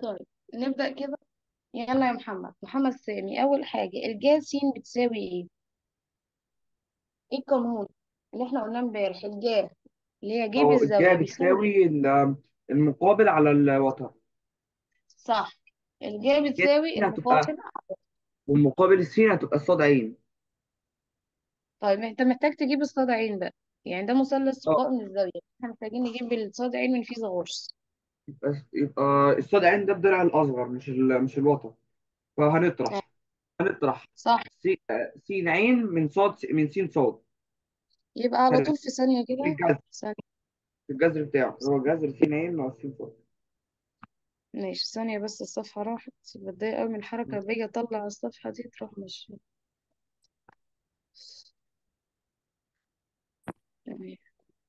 طيب نبدأ كده يلا يا محمد محمد سامي أول حاجة الجا س بتساوي إيه؟ إيه القانون اللي إحنا قلناه امبارح الجا اللي هي ج اه بالزاوية الجا بيساوي إيه؟ بتساوي ال- المقابل على الوتر صح الجا الجا بتساوي سين هتبقى المقابل والمقابل السين هتبقى الصاد عين طيب أنت محتاج تجيب الصاد عين بقى يعني ده مثلث اه قائم الزاوية إحنا محتاجين نجيب الصاد عين من فيثاغورس يبقى يبقى الصاد عين ده الضلع الأصغر مش ال... مش الوتر آه، فهنطرح هنطرح صح سي... آه، سين عين من صاد من سين صاد يبقى على هنبقى طول في ثانية في كده الجذر ثانية في الجذر بتاعه اللي هو جذر سين عين ناقص سين صاد ماشي ثانية بس الصفحة راحت بتضايق أوي من الحركة باجي أطلع الصفحة دي تروح مش تمام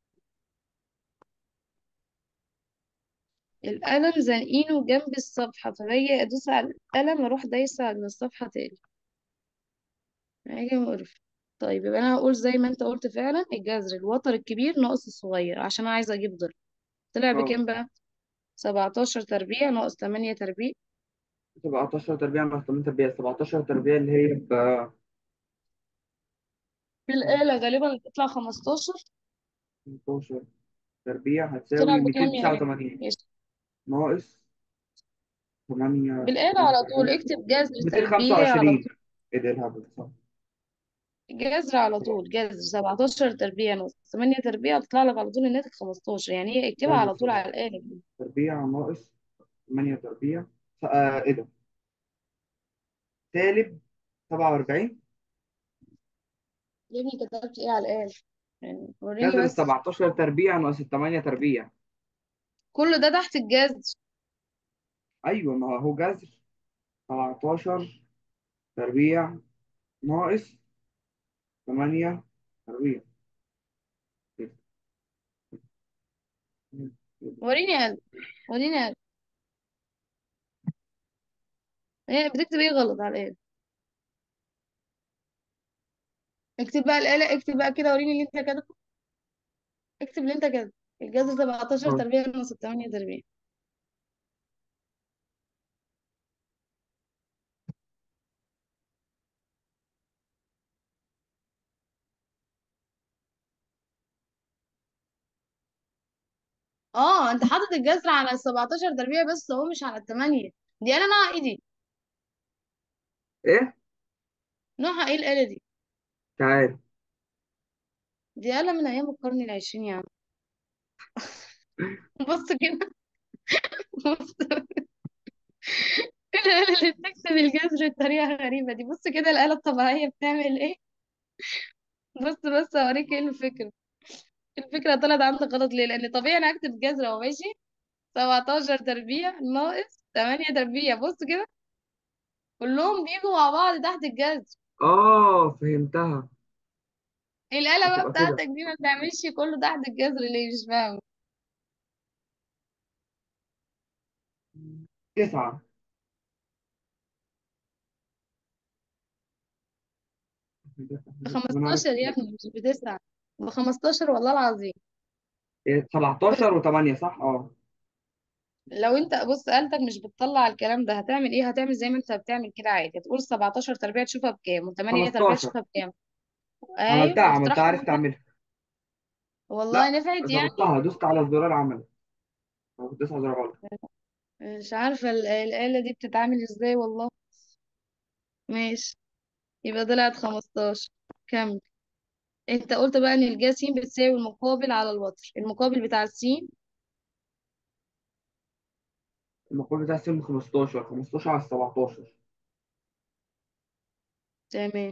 القلم زانقينه جنب الصفحة فباجي أدوس على القلم أروح دايسة من الصفحة تاني حاجة مقرفة طيب يبقى أنا هقول زي ما أنت قلت فعلا الجذر الوتر الكبير ناقص الصغير عشان أنا عايزة أجيب ضرب طلع اه بكام بقى؟ سبعتاشر تربيع ناقص تمانية تربيع 17 تربيع ناقص 8 تربيع 17 تربيع اللي هي ب بالآلة غالبا بتطلع خمستاشر 18 تربيع طلع هتساوي بكام يا إيه؟ 289 ماشي ناقص 8 بالآلة على طول اكتب جذر تربيع على 225 طول ايه ده الهبل صح جذر على طول جذر سبعتاشر تربيع ناقص تمانية تربيع تطلع لك على طول الناتج خمستاشر يعني هي اكتبها جذر على طول على 7 الآلة تربيع ناقص 8 تربيع آه ايه ده سالب 47 يا ابني كتبت ايه على الآلة يعني وريني جذر ال بس 17 تربيع ناقص ال 8 تربيع كل ده تحت الجذر ايوه ما هو جذر 17 تربيع ناقص 8 تربيع وريني يا قلب وريني يا قلب هي بتكتب ايه غلط على الآلة اكتب بقى الآلة اكتب بقى كده وريني اللي انت كاتبه اكتب اللي انت كاتبه الجذر 17 اه تربيع ناقص 8 تربيع اه انت حاطط الجذر على ال 17 تربيع بس هو مش على الثمانية دي آلة نوعها ايه دي ايه نوعها ايه الآلة دي تعال دي آلة من أيام القرن العشرين يا عم بص كده بص ايه الآلة اللي بتكتب الجذر بطريقة غريبة دي بص كده الآلة الطبيعية بتعمل ايه بص بص اوريك ايه الفكرة الفكرة طلعت عندك غلط ليه لأن طبيعي أنا هكتب جذر اهو ماشي 17 تربيع ناقص 8 تربيع بص كده كلهم بيجوا مع بعض تحت الجذر اه فهمتها الآلة بقى هتبقى كده بتاعتك دي ما بتعملش كله تحت الجذر ليه مش فاهمة تسعة ب طب انا عارف 15 يا ابني مش بتسعة ب 15 والله العظيم إيه، بص 17 و8 صح اه لو انت بص آلتك مش بتطلع الكلام ده هتعمل ايه هتعمل زي ما انت بتعمل كده عادي هتقول 17 تربيع تشوفها بكام و8 تربيع 15 تشوفها بكام ايوه عملتها عملتها وتطرحهم عرفت اعملها والله لا نفعت يعني ظبطتها دوست على الزرار عملت أنا كنت لسه زرار غلط مش عارفة ال- الآلة دي بتتعامل ازاي والله ماشي يبقى طلعت 15 كمل انت قلت بقى ان الجا س بتساوي المقابل على الوتر المقابل بتاع السين المقول بتاع السن 15 15 على 17 تمام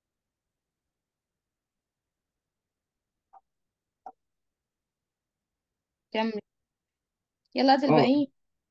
كمل يلا هات اه الباقيين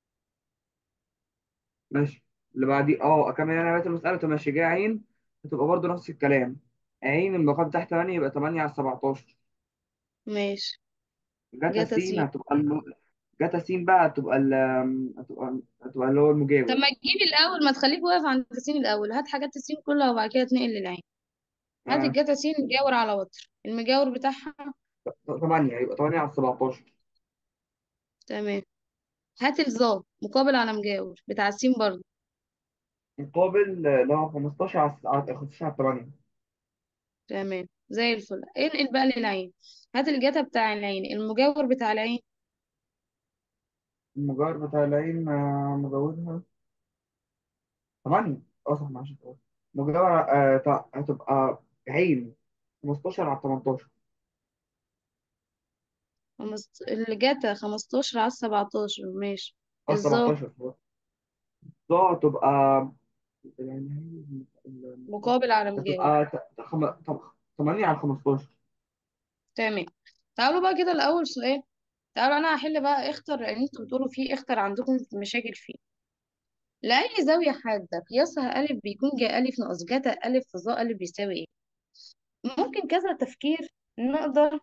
ماشي اللي بعديه اه اكمل انا بقيت المسألة تبقى ماشي جاي عين هتبقى برضه نفس الكلام عين المقام تحت 8 يبقى 8 على 17 ماشي جاتا س جاتا س هتبقى ال... جاتا س بقى هتبقى ال... هتبقى هتبقى اللي هو طب المجاور ما تجيب الاول ما تخليك واقف عند السين الاول هات حاجات السين كلها وبعد كده تنقل للعين هات آه. الجاتا س مجاور على وتر المجاور بتاعها 8 يبقى 8 على 17 تمام هات الظا مقابل على مجاور بتاع السين برضه مقابل آه، اللي هو 15 على على- 15 على 8 تمام زي الفل انقل بقى للعين هات الجتا بتاع العين المجاور بتاع العين المجار بتاع العين آه، مجاورها 8 اه صح معلش مجاورة آه، تع- هتبقى عين 15 على 18 خمس... الجتا 15 على 17 ماشي اه الظا 17 ده هتبقى يعني هي ال- مقابل على مجاور هتبقى ت- خم... طب 8 على 15 تمام تعالوا بقى كده الأول سؤال تعالوا أنا هحل بقى اختر اللي انتوا بتقولوا فيه اختر عندكم مشاكل فيه لأي زاوية حادة قياسها ألف بيكون جا ألف ناقص جتا ألف في ظا ألف بيساوي إيه؟ ممكن كذا تفكير نقدر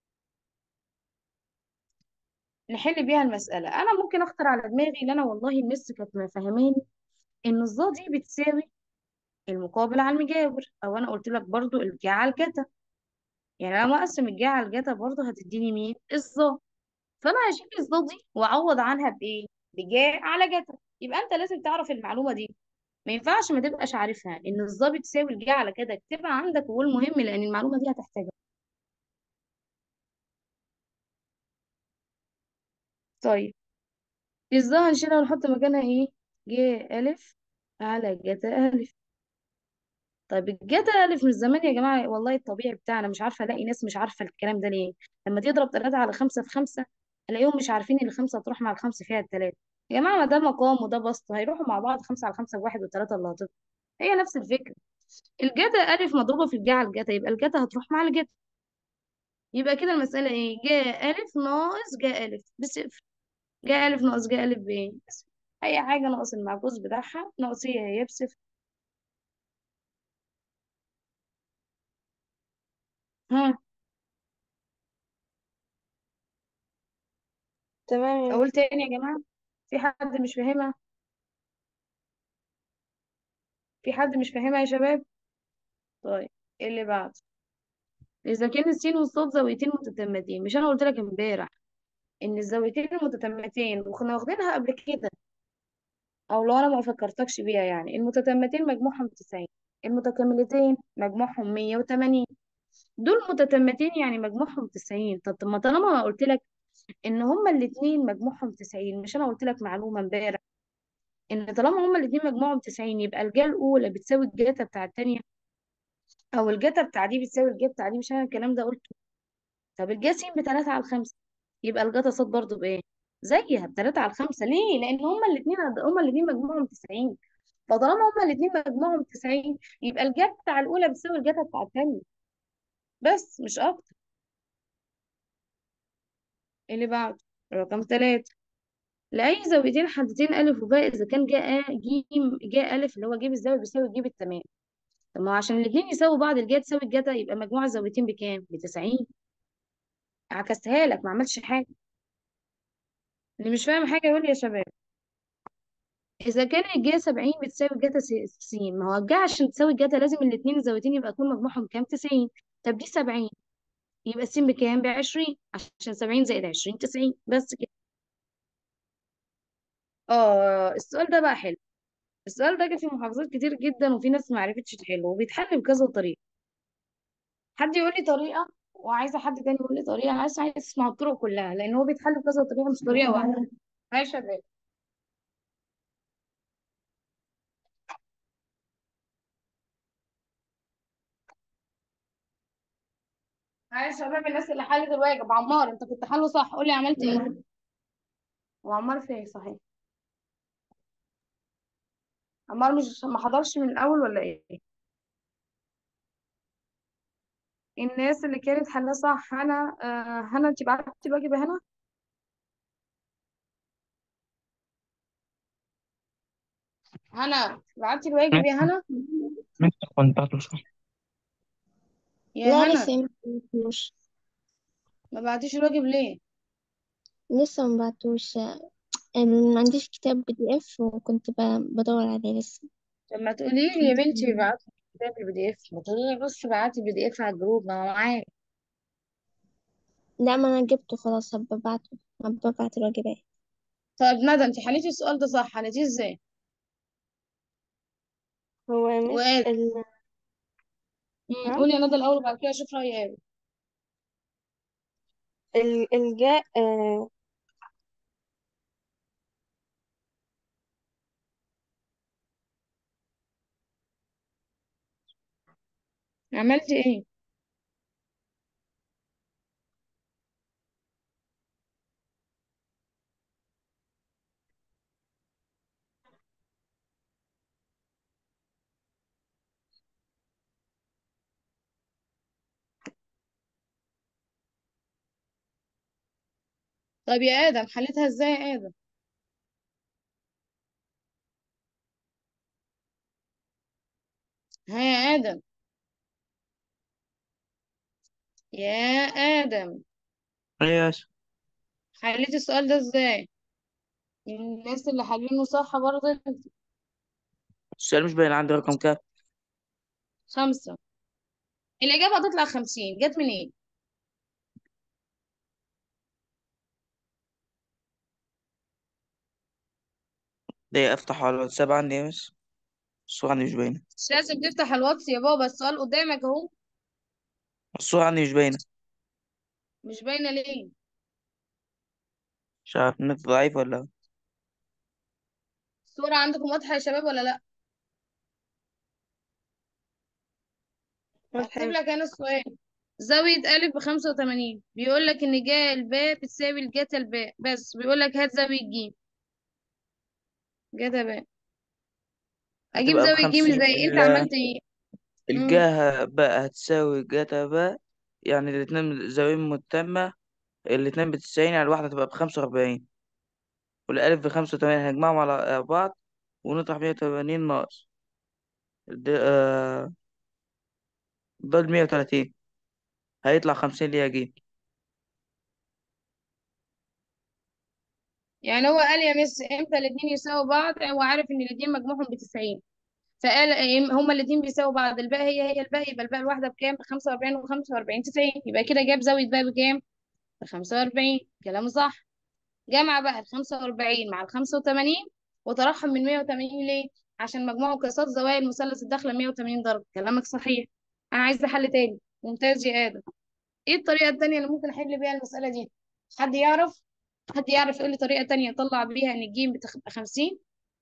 نحل بيها المسألة أنا ممكن أخطر على دماغي اللي أنا والله المس كانت مفهماني إن الظا دي بتساوي المقابل على المجاور أو أنا قلت لك برضو الجا على الجتا يعني لما أقسم الجا على الجتا برضو هتديني مين؟ الظا فأنا هشيل الظا دي وأعوض عنها بإيه؟ بجا على جتا يبقى أنت لازم تعرف المعلومة دي ما ينفعش ما تبقاش عارفها ان الظا بتساوي الجا على كده اكتبها عندك وقول مهم لان المعلومه دي هتحتاجها طيب الظا هنشيلها ونحط مكانها ايه جا الف على جتا الف طيب الجتا الف من زمان يا جماعه والله الطبيعي بتاعنا مش عارفه الاقي ناس مش عارفه الكلام ده ليه لما تضرب ثلاثة على خمسة في خمسة الاقيهم مش عارفين ان الخمسة تروح مع الخمسة فيها الثلاثة يا جماعه ما ده مقام وده بسط هيروحوا مع بعض خمسة على خمسة بواحد والثلاثة اللي هتطلع هي نفس الفكره الجتا الف مضروبه في الجا على الجتا يبقى الجتا هتروح مع الجتا يبقى كده المسألة ايه جاء ألف ناقص جاء ألف بصفر جاء ألف ناقص جاء ألف بايه بس أي حاجة ناقص المعكوس بتاعها ناقص هي هي بصفر ها تمام يا أقول مس تاني يا جماعة في حد مش فاهمها في حد مش فاهمها يا شباب طيب إيه اللي بعد إذا كان السين والصاد زاويتين متتمتين مش أنا قلت لك امبارح إن الزاويتين المتتمتين وكنا واخدينها قبل كده أو لو أنا ما فكرتكش بيها يعني المتتمتين مجموعهم 90 المتكاملتين مجموعهم 180 دول متتمتين يعني مجموعهم 90 طب ما طالما ما قلت لك ان هما الاثنين مجموعهم 90 مش انا قلت لك معلومه امبارح ان طالما هما الاثنين مجموعهم 90 يبقى الجا الاولى بتساوي الجاتا بتاع الثانيه او الجاتا بتاع دي بتساوي الجا بتاع دي مش انا الكلام ده قلته طب الجا س بتلاتة على الخمسة يبقى الجاتا صاد برضو بايه زيها بتلاتة على الخمسة ليه لان هما الاثنين هما الاثنين مجموعهم 90 فطالما هما الاثنين مجموعهم 90 يبقى الجا بتاع الاولى بتساوي الجاتا بتاع الثانيه بس مش اكتر اللي بعده رقم ثلاثة لأي زاويتين حدتين ألف وباء إذا كان جاء جيم جاء ألف اللي هو جيب الزاوية بيساوي جيب التمام طب ما هو عشان الاتنين يساووا بعض الجا تساوي الجتا يبقى مجموع الزاويتين بكام؟ بتسعين عكستها لك ما عملتش حاجة اللي مش فاهم حاجة يقول لي يا شباب إذا كان الجا سبعين بتساوي الجتا ستين ما هو الجا عشان تساوي الجتا لازم الاتنين الزاويتين يبقى يكون مجموعهم كام؟ تسعين طب دي سبعين يبقى السين بكام؟ بعشرين عشان سبعين زائد عشرين تسعين بس كده اه السؤال ده بقى حلو السؤال ده جه في محافظات كتير جدا وفي ناس ما عرفتش تحله وبيتحل بكذا طريقة حد يقول لي طريقة وعايزة حد تاني يقول لي طريقة أنا عايزة عايزة أسمع الطرق كلها لأن هو بيتحل بكذا طريقة مش طريقة واحدة هاي شباب هاي شباب الناس اللي حلت الواجب عمار أنت كنت حله صح قول لي عملت إيه وعمار فين صحيح عمار مش ما حضرش من الأول ولا إيه الناس اللي كانت حلها صح هنا آه هنا أنت بعتي الواجب يا هنا هنا بعتي الواجب يا هنا ماشي كنت هتوصل يا لا هنا لسه ما بعتوش ما بعتيش الواجب ليه لسه ما بعتوش ما عنديش كتاب بي دي اف وكنت ب- بدور عليه لسه طب ما تقولي لي يا بنتي ابعتي كتاب البي دي اف ما تقولي لي بصي بعتي البي دي اف على الجروب ما هو معايا لا ما انا جبته خلاص هبقى ابعته هبقى ابعت الواجبات طب ندى انت حليتي السؤال ده صح حليتيه ازاي هو يا مس وقال ال... مم، نعم قولي يا ندى الاول وبعد كده اشوف رايي ايه ال- الجاء آه عملتي ايه طب يا ادم حليتها ازاي يا ادم ها يا ادم يا ادم ايه يا اسف حليتي السؤال ده ازاي الناس اللي حالينه صح برضه السؤال مش باين عندي رقم كام خمسة الإجابة هتطلع خمسين جت منين ده افتح على الواتساب عندي يا مس الصورة عندي مش باينة مش لازم تفتح الواتس يا بابا السؤال قدامك اهو الصورة عندي مش باينة مش باينة ليه مش عارف النت ضعيف ولا الصورة عندكم واضحة يا شباب ولا لا هكتب واضحة لك أنا السؤال زاوية ألف بخمسة وتمانين بيقول لك إن جا الباء بتساوي الجتا الباء بس بيقول لك هات زاوية ج جتا باء أجيب هتبقى زاوية ج بخمسين ازاي أنت ال- عملت إيه مم. الجاهة بقى هتساوي جاتا بقى يعني الاتنين زاويين متمة الاتنين بتسعين يعني الواحدة تبقى بخمسة وأربعين والألف بخمسة وتمانين هنجمعهم على بعض ونطرح مية وتمانين ناقص ده آه ده مية وتلاتين هيطلع خمسين ليها جيم يعني هو قال يا مس امتى الاتنين يساووا بعض هو عارف ان الاتنين مجموعهم بتسعين فقال إيه، هما الاتنين بيساووا بعض الباء هي هي الباء يبقى الباء الواحدة بكام بخمسة وأربعين وخمسة وأربعين تسعين يبقى كده جاب زاوية باء بكام بخمسة وأربعين كلام صح جمع بقى الخمسة وأربعين مع الخمسة وتمانين وترحم من مية وتمانين ليه عشان مجموع قياسات زوايا المثلث الداخلة مية وتمانين درجة كلامك صحيح أنا عايزة حل تاني ممتاز يا آدم ايه الطريقة التانية اللي ممكن أحل بيها المسألة دي حد يعرف حد يعرف يقول لي طريقة تانية أطلع بيها إن الجيم بتبقى خمسين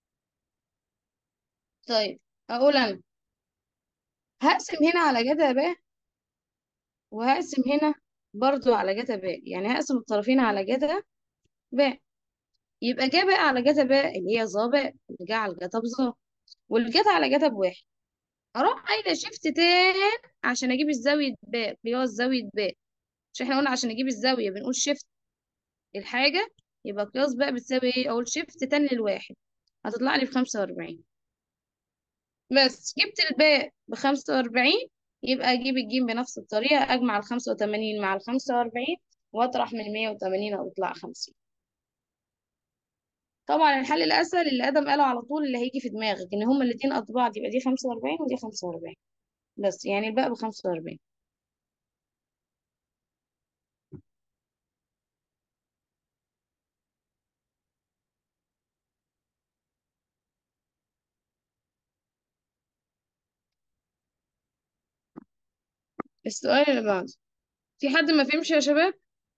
طيب أقول أنا هقسم هنا على جتا باء وهقسم هنا برضو على جتا باء يعني هقسم الطرفين على جتا باء يبقى جا باء على جتا باء اللي هي ظا باء اللي جا على جتا بظا والجتا على جتا بواحد اروح قايله شيفت تاني عشان اجيب الزاويه باء قياس زاويه باء مش احنا قلنا عشان اجيب الزاويه بنقول شيفت الحاجه يبقى قياس باء بتساوي ايه اقول شيفت تاني للواحد هتطلع لي بخمسة وأربعين بس جبت الباء بخمسة وأربعين يبقى أجيب الجيم بنفس الطريقة أجمع الخمسة وتمانين مع الخمسة وأربعين وأطرح من مية وتمانين وأطلع خمسين طبعا الحل الأسهل اللي آدم قاله على طول اللي هيجي في دماغك إن هما الاتنين قد بعض يبقى دي خمسة وأربعين ودي خمسة وأربعين بس يعني الباء بخمسة وأربعين السؤال اللي بعده في حد ما فهمش يا شباب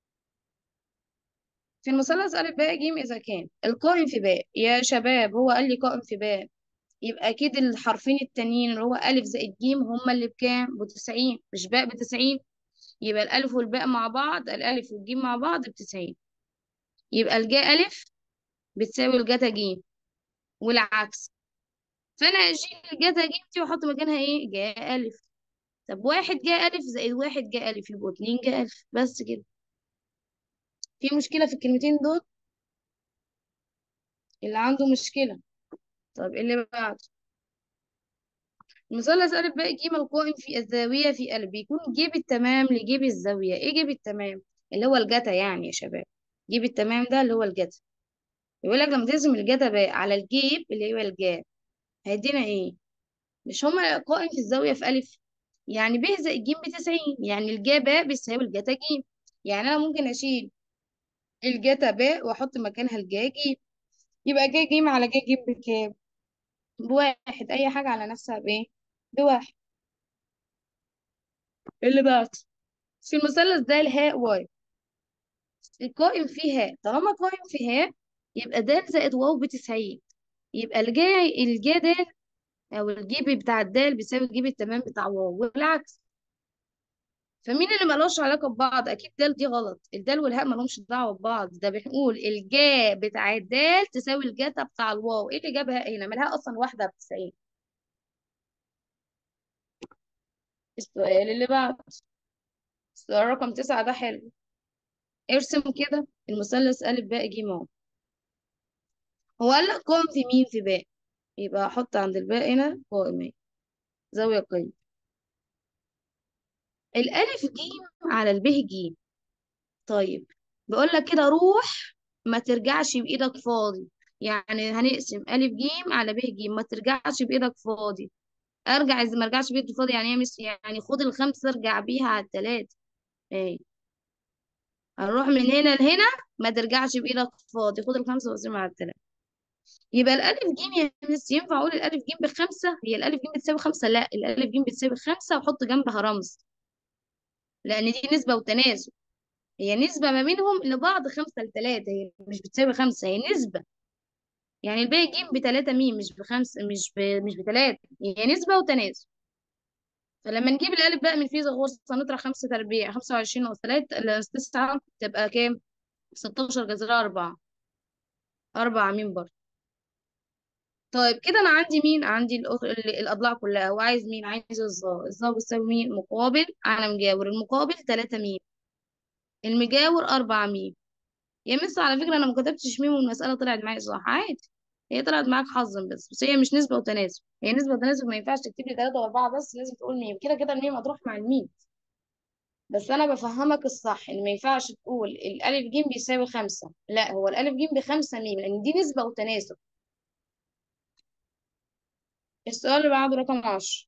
في المثلث ألف باء جيم إذا كان القائم في باء يا شباب هو قال لي قائم في باء يبقى أكيد الحرفين التانيين اللي هو ألف زائد جيم هما اللي بكام؟ بتسعين مش باء بتسعين يبقى الألف والباء مع بعض الألف والجيم مع بعض بتسعين يبقى الجاء ألف بتساوي الجتا جيم والعكس فأنا أشيل الجتا جيم دي وأحط مكانها إيه؟ جاء ألف طب واحد جاء ألف زائد واحد جاء ألف يبقوا اتنين جاء ألف بس كده في مشكلة في الكلمتين دول اللي عنده مشكلة طب إيه اللي بعده مثلث ألف باء ج القائم في الزاوية في ألف بيكون جيب التمام لجيب الزاوية إيه جيب التمام؟ اللي هو الجتا يعني يا شباب جيب التمام ده اللي هو الجتا يقول لك لما تقسم الجتا باء على الجيب اللي هو الجاب هيدينا إيه؟ مش هما قائم في الزاوية في ألف يعني ب زائد ج بتسعين يعني الجا باء بيساوي الجتا ج يعني أنا ممكن أشيل الجتا باء وأحط مكانها الجا ج يبقى جا جيم على جا جيم بكام بواحد اي حاجة على نفسها بايه بواحد اللي بعد في المثلث ده الهاء واي القائم فيه هاء طالما قائم فيه هاء يبقى د زائد واو بتسعين يبقى الجاي الجا د او الجيب بتاع الدال بيساوي الجيب التمام بتاع واو والعكس فمين اللي ملوش علاقة ببعض اكيد دال دي غلط الدال والهاء مالهمش دعوة ببعض ده بنقول الجا بتاع الدال تساوي الجاتا بتاع الواو ايه اللي جاب هاء هنا مالها اصلا واحدة بتسعين السؤال اللي بعد السؤال رقم تسعة ده حلو ارسم كده المثلث ألف باء ج م هو قال لك قائم في مين في باء يبقى احط عند الباء هنا قائمين زاوية قيم الألف جيم على الب جيم طيب بقول لك كده روح ما ترجعش بإيدك فاضي يعني هنقسم ألف جيم على ب جيم ما ترجعش بإيدك فاضي أرجع إذا ما رجعش بإيدي فاضي يعني إيه مس يعني خد الخمسة ارجع بيها على التلاتة ايه هنروح من هنا لهنا ما ترجعش بإيدك فاضي خد الخمسة واقسمها على التلاتة يبقى الألف جيم يا مس ينفع أقول الألف جيم بخمسة هي الألف جيم بتساوي خمسة لا الألف جيم بتساوي خمسة وحط جنبها رمز لأن دي نسبة وتناسب هي نسبة ما بينهم لبعض خمسة لتلاتة هي مش بتساوي خمسة هي نسبة يعني الباقي جيم بتلاتة مين مش بخمسة مش ب... مش بتلاتة هي نسبة وتناسب فلما نجيب الألف بقى من فيثاغورس هنطرح خمسة تربيع خمسة وعشرين ناقص تلاتة تسعة تبقى كام؟ ستاشر جذرها أربعة أربعة مين برضه طيب كده أنا عندي مين؟ عندي الأخ... ال- الأضلاع كلها وعايز مين؟ عايز الظا الظا بتساوي مين؟ مقابل على مجاور المقابل تلاتة مين المجاور أربعة مين يا مس على فكرة أنا ما كتبتش ميم والمسألة طلعت معايا صح عادي هي طلعت معاك حظا بس بس هي مش نسبة وتناسب هي نسبة وتناسب ما ينفعش تكتب لي ثلاثة وأربعة بس لازم تقول ميم كده كده الميم هتروح مع الميم بس أنا بفهمك الصح إن ما ينفعش تقول الألف جيم بيساوي خمسة لا هو الألف جيم بخمسة ميم لأن دي نسبة وتناسب السؤال اللي بعده رقم عشرة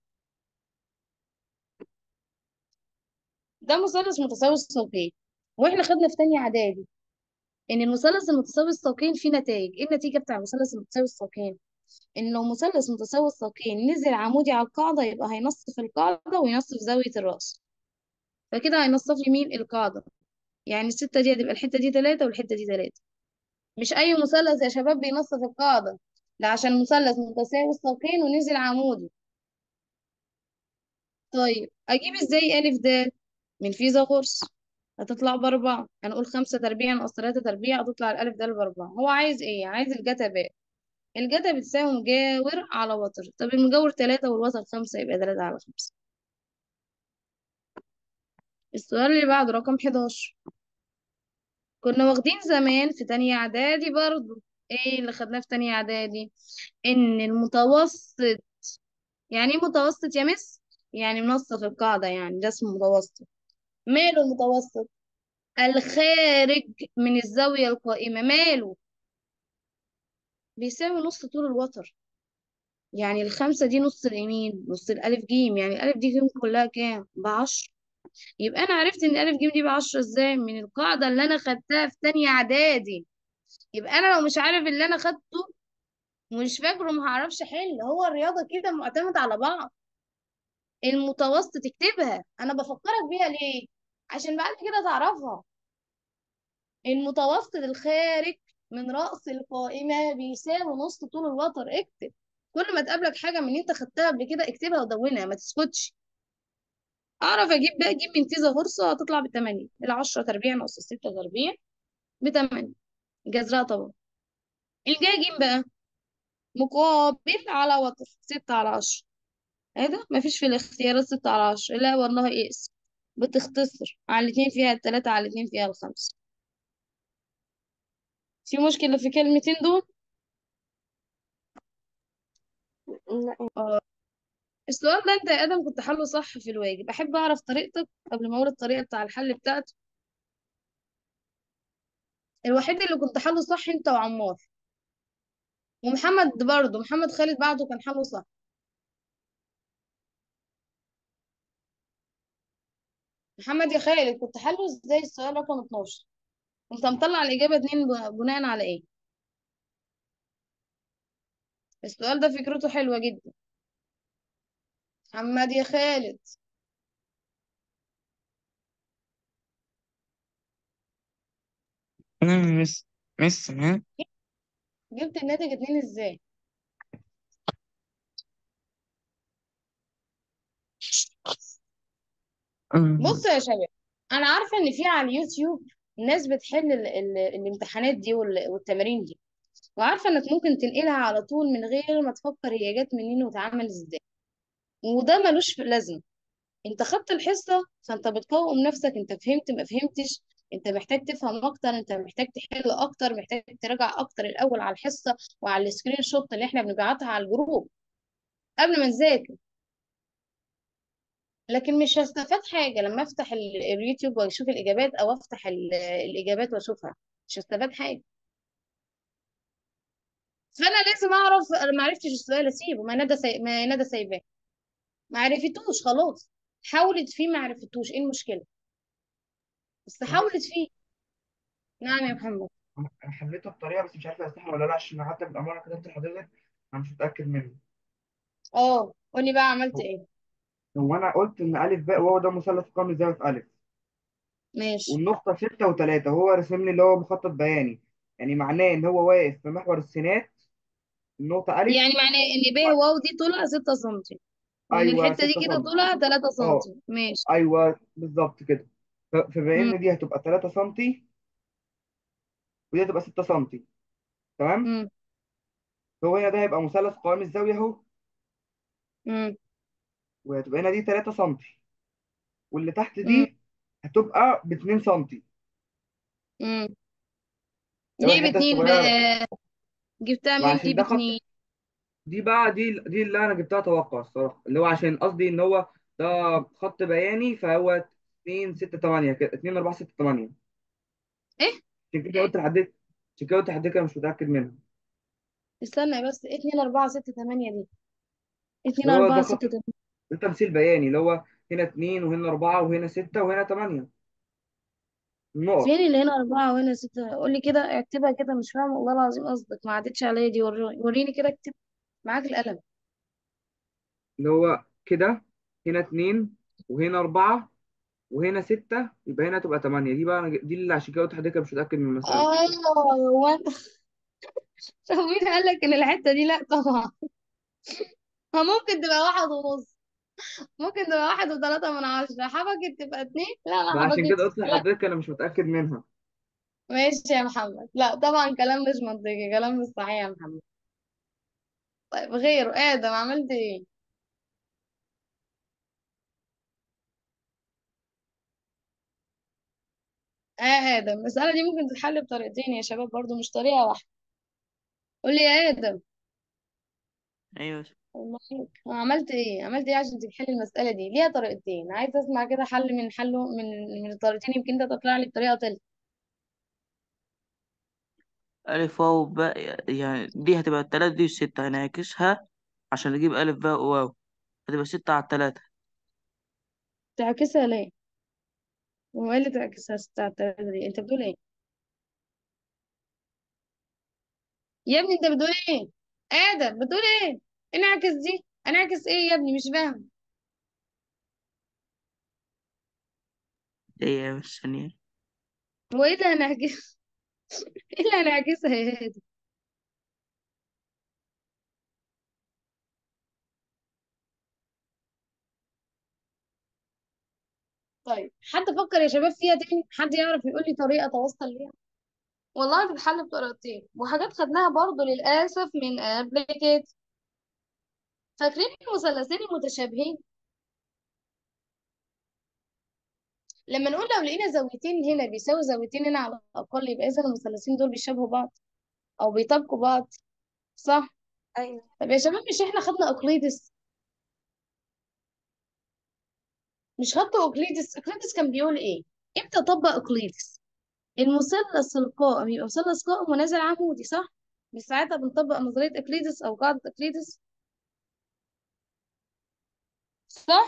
ده مثلث متساوي الساقين واحنا خدنا في تانية إعدادي إن المثلث المتساوي الساقين فيه نتائج إيه النتيجة بتاع المثلث المتساوي الساقين إن لو مثلث متساوي الساقين نزل عمودي على القاعدة يبقى هينصف القاعدة وينصف زاوية الرأس فكده هينصف لي مين القاعدة يعني الستة دي هتبقى الحتة دي تلاتة والحتة دي تلاتة مش أي مثلث يا شباب بينصف القاعدة ده عشان مثلث متساوي الساقين ونزل عمودي طيب أجيب إزاي ألف د من فيثاغورس هتطلع بأربعة هنقول خمسة تربيع ناقص تلاتة تربيع هتطلع الألف د بأربعة هو عايز إيه؟ عايز الجتا باء الجتا بتساوي مجاور على وتر طب المجاور تلاتة والوتر خمسة يبقى تلاتة على خمسة السؤال اللي بعده رقم 11 كنا واخدين زمان في تانية إعدادي برضو ايه اللي خدناه في تانية إعدادي إن المتوسط يعني ايه متوسط يا مس يعني منصف القاعدة يعني ده اسمه متوسط ماله المتوسط الخارج من الزاوية القائمة ماله بيساوي نص طول الوتر يعني الخمسة دي نص اليمين نص الألف جيم يعني الألف دي جيم كلها كام بعشر يبقى أنا عرفت إن الألف جيم دي بعشرة إزاي من القاعدة اللي أنا خدتها في تانية إعدادي يبقى أنا لو مش عارف اللي أنا خدته ومش فاكره ما هعرفش أحل هو الرياضة كده معتمد على بعض المتوسط تكتبها أنا بفكرك بيها ليه عشان بعد كده تعرفها المتوسط الخارج من رأس القائمة بيساوي نص طول الوتر اكتب كل ما تقابلك حاجة من اللي انت خدتها قبل كده اكتبها ودونها ما تسكتش اعرف اجيب بقى اجيب من فيزا فرصة هتطلع بتمانية العشرة تربيع ناقص الستة تربيع بتمانية جذرها طبعا الجاي جيم بقى مقابل على وتر ستة على عشرة ايه ده مفيش في الاختيارات ستة على عشرة لا والله اقس بتختصر على الاتنين فيها التلاتة على الاتنين فيها الخمسة في مشكلة في كلمتين دول لا اه السؤال ده انت يا ادم كنت حله صح في الواجب احب اعرف طريقتك قبل ما اقول الطريقه بتاع الحل بتاعته الوحيد اللي كنت حله صح انت وعمار ومحمد برضه محمد خالد بعده كان حله صح محمد يا خالد كنت حله ازاي السؤال رقم 12 انت مطلع الاجابه اتنين ب- بناء على ايه السؤال ده فكرته حلوة جدا محمد يا خالد أنا مس مس ها جبت الناتج اتنين ازاي بص يا شباب انا عارفة ان في على اليوتيوب ناس بتحل ال ال الامتحانات دي وال- والتمارين دي وعارفة انك ممكن تنقلها على طول من غير ما تفكر هي جت منين واتعمل ازاي وده ملوش لازمة انت خدت الحصة فانت بتقوم نفسك انت فهمت ما فهمتش انت محتاج تفهم اكتر انت محتاج تحل اكتر محتاج تراجع اكتر الاول على الحصة وعلى السكرين شوت اللي احنا بنبعتها على الجروب قبل ما نذاكر لكن مش هستفاد حاجة لما افتح ال- اليوتيوب واشوف الاجابات او افتح ال- الاجابات واشوفها مش هستفاد حاجة فانا لازم اعرف أنا ما عرفتش السؤال اسيبه ما ندى سي... ما ندى سايباه ما عرفتوش خلاص حاولت فيه ما عرفتوش ايه المشكلة بس حاولت فيه نعم يا محمد انا حليتها بطريقه بس مش عارف استحمل ولا لا عشان حتى بالامانه كتبت لحضرتك انا مش متاكد منه اه قولي بقى عملت ايه هو انا قلت ان الف باء واو ده مثلث قائم الزاويه في الف ماشي والنقطه ستة وثلاثة هو رسم لي اللي هو مخطط بياني يعني معناه ان هو واقف في محور السينات النقطه الف يعني معناه ان ب واو دي طولها 6 سم وان ايوه الحتة دي 6 كده سم طولها 3 اه سم ماشي ايوه بالظبط كده ف- فبما امم ان دي هتبقى 3 سم ودي هتبقى 6 سم تمام امم هو هنا ده هيبقى مثلث قائم الزاويه اهو امم وهتبقى هنا دي 3 سم واللي تحت امم دي هتبقى ب 2 سم امم اللي هو ليه الحته باتنين الصغيره بقى جبتها ما منين دي عشان ده خط باتنين دي بقى دي دي اللي انا جبتها توقع الصراحه اللي هو عشان قصدي ان هو ده خط بياني فهو 2 6 8 كده 2 4 6 8 ايه عشان كده قلت لحد عشان كده قلت لحد كده مش متاكد منها استنى بس 2 4 6 8 دي 2 اللي هو 4 ده خط 6 8 ده تمثيل بياني اللي هو هنا 2 وهنا 4 وهنا 6 وهنا 8 النقط فين اللي هنا أربعة وهنا ستة قولي كده اكتبها كده مش فاهمة والله العظيم قصدك ما عدتش عليا دي وريني وريني كده اكتب معاك القلم اللي هو كده هنا 2 وهنا 4 وهنا 6 يبقى هنا تبقى 8 دي بقى أنا دي اللي عشان كده قلت لحد كده مش متاكد من المساله اه وانت طب مين قال لك ان الحتة دي لا طبعا ما ممكن تبقى واحد ونص ممكن تبقى واحد وثلاثة من عشرة حبكت تبقى اتنين لا ما ما عشان كده قلت حبكتش لا لحضرتك انا مش متاكد منها ماشي يا محمد لا طبعا كلام مش منطقي كلام مش صحيح يا محمد طيب غيره ادم عملت ايه اه ادم المسألة دي ممكن تتحل بطريقتين يا شباب برضو مش طريقة واحدة قول لي يا ادم ايوه والله عملت ايه عملت ايه عشان تحل المسألة دي ليها طريقتين عايز اسمع كده حل من حله من من الطريقتين يمكن انت تطلع لي بطريقة تالتة ألف واو باء يعني دي هتبقى التلاتة دي والستة هنعكسها عشان نجيب ألف باء واو هتبقى ستة على التلاتة تعكسها ليه هو ايه اللي تعكسها ستة على التلاتة دي انت بتقول ايه يا ابني انت بتقول ايه ادم بتقول ايه انعكس دي انعكس ايه يا ابني مش فاهم هي بس ثانية هو ايه اللي هنعكس ايه اللي هنعكسها يا ادم طيب حد فكر يا شباب فيها تاني حد يعرف يقول لي طريقة توصل ليها والله بتتحل بطريقتين وحاجات خدناها برضو للأسف من قبل كده فاكرين المثلثين المتشابهين لما نقول لو لقينا زاويتين هنا بيساوي زاويتين هنا على الأقل يبقى إذا المثلثين دول بيشابهوا بعض أو بيطابقوا بعض صح؟ أيوة طب يا شباب مش إحنا خدنا أقليدس مش خدتوا أقليدس أقليدس كان بيقول إيه؟ إمتى طبق أقليدس؟ المثلث القائم يبقى مثلث قائم ونازل عمودي صح؟ مش ساعتها بنطبق نظرية أقليدس أو قاعدة أقليدس صح؟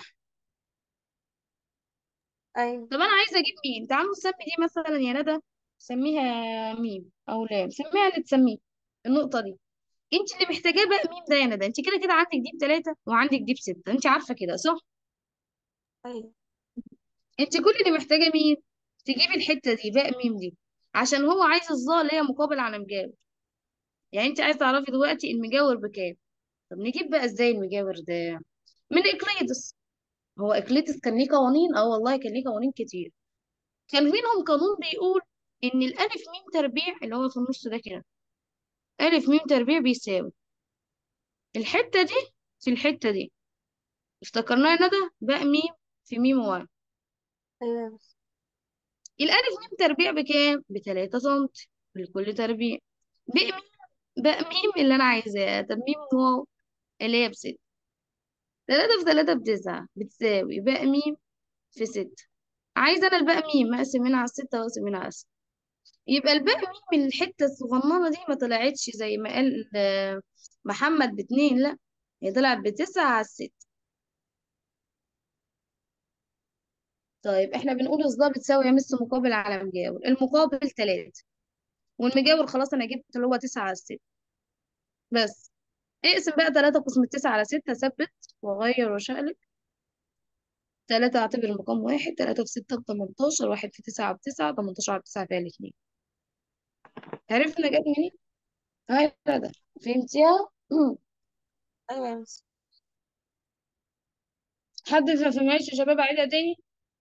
أيوة طب أنا عايزة أجيب مين؟ تعالوا نسمي دي مثلا يا ندى سميها ميم أو لام سميها اللي تسميه النقطة دي انت اللي محتاجاه بقى ميم ده يا ندى انت كده كده عندك دي بتلاتة وعندك دي بستة انت عارفة كده صح أيوة انت كل اللي محتاجة مين تجيبي الحتة دي باء ميم دي عشان هو عايز الظا اللي هي مقابل على مجاور يعني انت عايز تعرفي دلوقتي المجاور بكام طب نجيب بقى ازاي المجاور ده من اقليدس هو اقليدس كان ليه قوانين اه والله كان ليه قوانين كتير كان منهم قانون بيقول ان الالف ميم تربيع اللي هو في النص ده كده الف ميم تربيع بيساوي الحتة دي في الحتة دي افتكرناها يا ندى باء ميم في ميم واي أيوة بس الألف ميم تربيع بكام؟ بتلاتة سنتي لكل تربيع باء ميم باء ميم اللي أنا عايزاه طب ميم واو اللي هي بستة تلاتة في تلاتة بتسعة بتساوي باء ميم في ستة عايزة أنا الباء ميم أقسم منها على الستة وأقسم منها على الستة يبقى الباء ميم من الحتة الصغننة دي ما طلعتش زي ما قال آه، محمد باتنين لا هي طلعت بتسعة على الستة طيب احنا بنقول الظا بتساوي يمس مقابل على مجاور المقابل تلاتة والمجاور خلاص انا جبت اللي هو تسعة على الستة بس اقسم بقى تلاتة قسم التسعة على ستة ثبت وغير وشقلب تلاتة اعتبر مقام واحد تلاتة في ستة بتمنتاشر واحد في تسعة بتسعة تمنتاشر على تسعة فيها الاتنين عرفنا جت منين؟ هاي ده فهمتيها؟ أيوة بس حد ما فهمهاش يا شباب عيدها تاني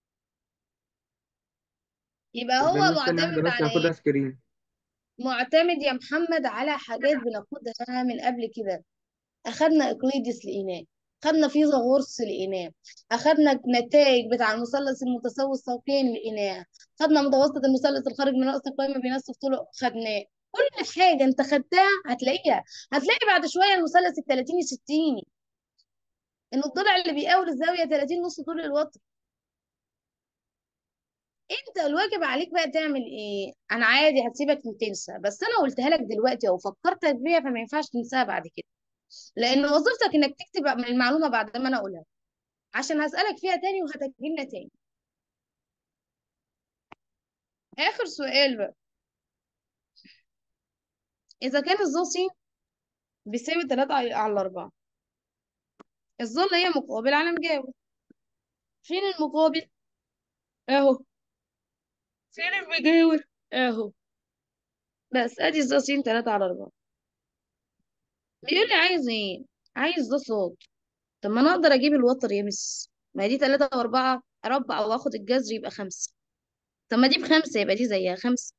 يبقى طب هو بالنسبة واحدة معتمد بس على هاخدها ايه؟ سكرين معتمد يا محمد على حاجات بناخدها من قبل كده اخدنا اقليدس لقيناه خدنا فيثاغورس لقيناه اخدنا نتائج بتاع المثلث المتساوي الساقين لقيناها خدنا متوسط المثلث الخارج من رأس القائمة بينصف طوله خدناه كل حاجة انت خدتها هتلاقيها هتلاقي بعد شوية المثلث التلاتيني ستيني ان الضلع اللي بيقاول الزاوية 30 نص طول الوتر انت الواجب عليك بقى تعمل ايه انا عادي هسيبك تنسى بس انا قلتها لك دلوقتي او فكرتك بيها فما ينفعش تنساها بعد كده لان وظيفتك انك تكتب من المعلومة بعد ما انا اقولها عشان هسألك فيها تاني وهتجيلنا تاني آخر سؤال بقى إذا كان الظا س بيساوي تلاتة على على أربعة الظا اللي هي مقابل على مجاور فين المقابل؟ أهو فين المجاور؟ أهو بس أدي الظا س تلاتة على أربعة بيقول لي عايز إيه؟ عايز ظا صاد طب ما أنا أقدر أجيب الوتر يا مس ما هي دي تلاتة وأربعة أربع أو آخد الجذر يبقى خمسة طب ما دي بخمسة يبقى دي زيها خمسة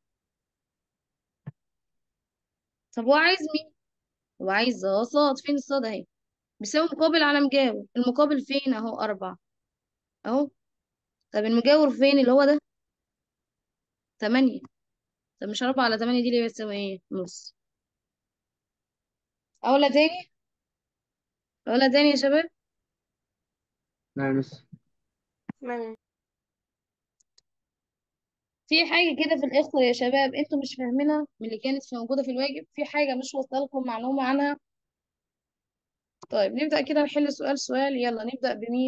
طب هو عايز مين؟ هو عايز ظا صاد فين الصاد أهي بيساوي مقابل على مجاور المقابل فين أهو أربعة أهو طب المجاور فين اللي هو ده تمانية طب مش أربعة على تمانية دي اللي بتساوي ايه نص أقولها تاني أقولها تاني يا شباب لا يا مس تمام في حاجة كده في الإخوة يا شباب انتوا مش فاهمينها من اللي كانت في موجودة في الواجب في حاجة مش واصلة لكم معلومة عنها طيب نبدأ كده نحل سؤال سؤال يلا نبدأ بمين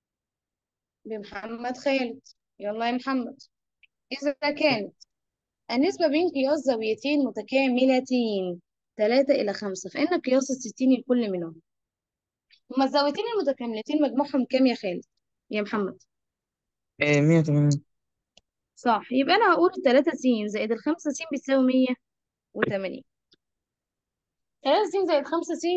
بمحمد خالد يلا يا محمد إذا كانت النسبة بين قياس زاويتين متكاملتين ثلاثة إلى خمسة فإن قياس الستين لكل منهم هما الزاويتين المتكاملتين مجموعهم كام يا خالد يا محمد إيه مية وتمانين صح يبقى أنا هقول تلاتة س زائد الخمسة س بتساوي مية وتمانين تلاتة س زائد خمسة س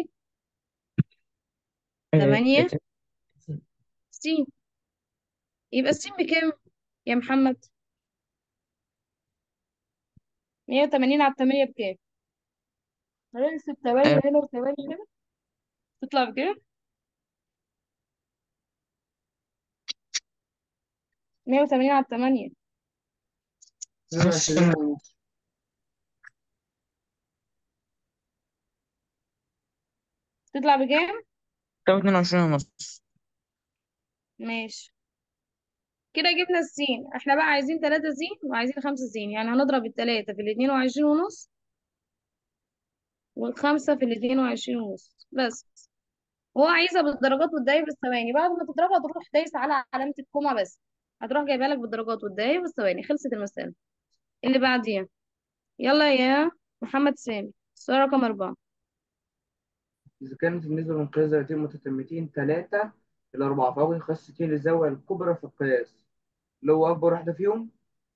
إيه تمانية إيه س يبقى الس بكام يا محمد مية وتمانين على التمانية بكام هنقسم تمانية إيه هنا وتمانية هنا تطلع بكام مية وتمانين على التمانية اتنين نص وعشرين ونص تطلع بكام تساوي اتنين وعشرين ونص ماشي كده جبنا السين احنا بقى عايزين تلاتة سين وعايزين خمسة سين يعني هنضرب التلاتة في الاتنين وعشرين ونص والخمسة في الاتنين وعشرين ونص بس هو عايزها بالدرجات والدقايق بالثواني بعد ما تضربها تروح دايس على علامة الكومة بس هتروح جايبها لك بالدرجات والدقايق والثواني خلصت المسألة اللي بعديها يلا يا محمد سامي السؤال رقم أربعة إذا كانت النسبة من قياس زاويتين متتمتين تلاتة إلى أربعة فأول قياس ستين للزاوية الكبرى في القياس اللي هو أكبر واحدة فيهم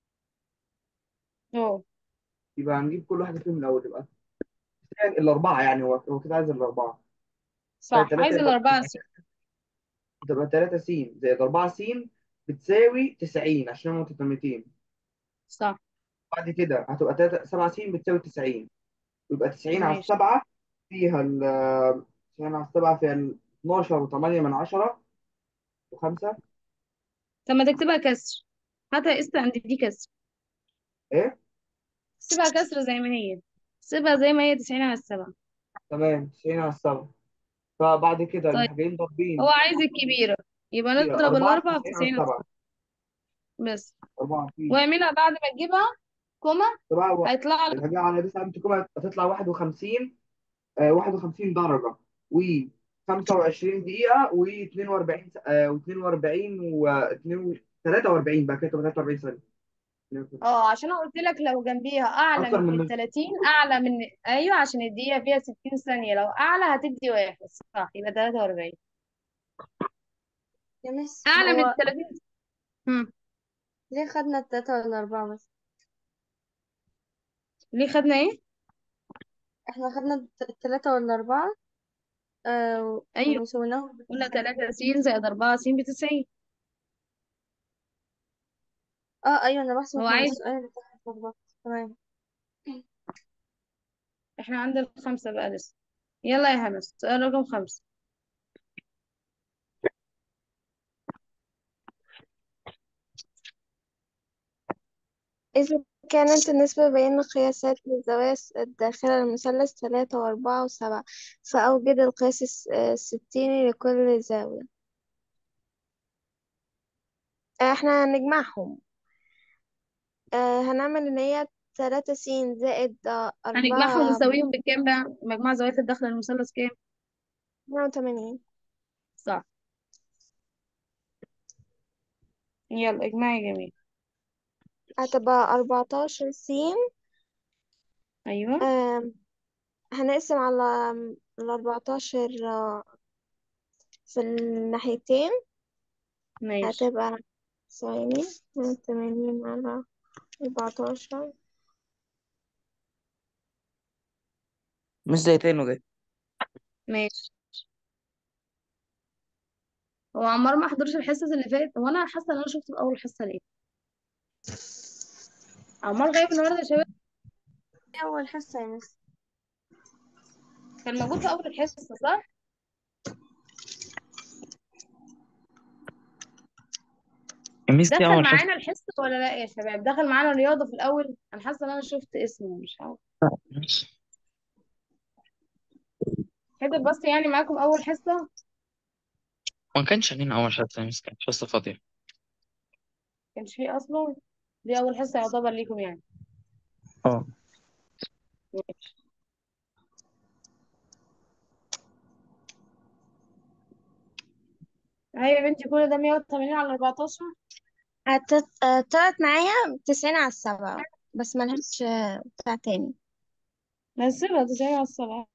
اه يبقى هنجيب كل واحدة فيهم الأول يبقى يعني الأربعة يعني هو هو كده عايز الأربعة صح تلاتة عايز يبقى الأربعة س تبقى تلاتة س زائد أربعة س بتساوي تسعين عشان هم متتمتين صح بعد كده هتبقى تلاتة سبعة س بتساوي تسعين يبقى تسعين على ماشي السبعة فيها ال تسعين على السبعة فيها ال 12 وتمانية من عشرة وخمسة طب ما تكتبها كسر هاتها قسط عند دي كسر إيه سيبها كسر زي ما هي سيبها زي ما هي 90 على السبعة تمام 90 على السبعة فبعد كده طيب نروح جايين هو ضاربين عايز الكبيرة يبقى كبيرة نضرب 4 في الأربعة في 90 على 90 على السبعة السبعة بس 4 في واعملها بعد ما تجيبها كوما سبعة و... هيطلع لك الحاجة على بس عم تكون هتطلع 51 آه 51 درجة و 25 دقيقة و 42 آه و 42 و 43 بقى كده 43 ثانية اه عشان انا قلت لك لو جنبيها اعلى أكتر من من ال 30 اعلى من ايوه عشان الدقيقة فيها 60 ثانية لو اعلى هتدي واحد صح يبقى 43 يا مس اعلى من هو 30 هم. ليه خدنا التلاتة ولا أربعة بس ليه خدنا ايه احنا خدنا الت- التلاتة ولا أربعة آه ايوه وسويناهم قلنا بالتسعين 3 س زائد 4 س ب 90 اه أيوة أنا بحسب هو من عايز السؤال اللي تحت اتلخبطت تمام احنا عند الخمسة بقى لسه يلا يا همس سؤال رقم خمسة إذا كانت النسبة بين القياسات للزوايا الداخلة للمثلث ثلاثة وأربعة وسبعة فأوجد القياس الس- الستيني لكل زاوية احنا هنجمعهم آه، هنعمل إن هي تلاتة س زائد آه، هنجمعهم أربعة ونساويهم بالكام بقى مجموع زوايا الدخل المثلث كام مية وتمانين صح يلا اجمعي يا جميل هتبقى أربعتاشر س ايوه آم، هنقسم على الأربعتاشر آه، في الناحيتين ماشي هتبقى ثواني مية وتمانين على أربعتاشر مش زي تاني وجاي ماشي هو عمار ما حضرش الحصص اللي فاتت هو انا حاسه ان انا شفته في اول حصه ليه عمار غايب النهارده يا شباب دي أول حصة يا مس كان موجود في اول الحصه صح ميس دي دخل أول حصة معانا الحصه ولا لا يا شباب دخل معانا رياضه في الاول انا حاسه ان انا شفت اسمه مش عارف حضر بس يعني معاكم اول حصه ما كانش علينا أول حصة يا ميس كانت حصة فاضية كانش فيه اصلا دي اول حصه يعتبر ليكم يعني اه ماشي هاي يا بنتي كل ده 180 على 14 هتت- آه، طلعت معايا تسعين على السبعة بس ملهاش آه، بتاع تاني نسيبها 90 على السبعة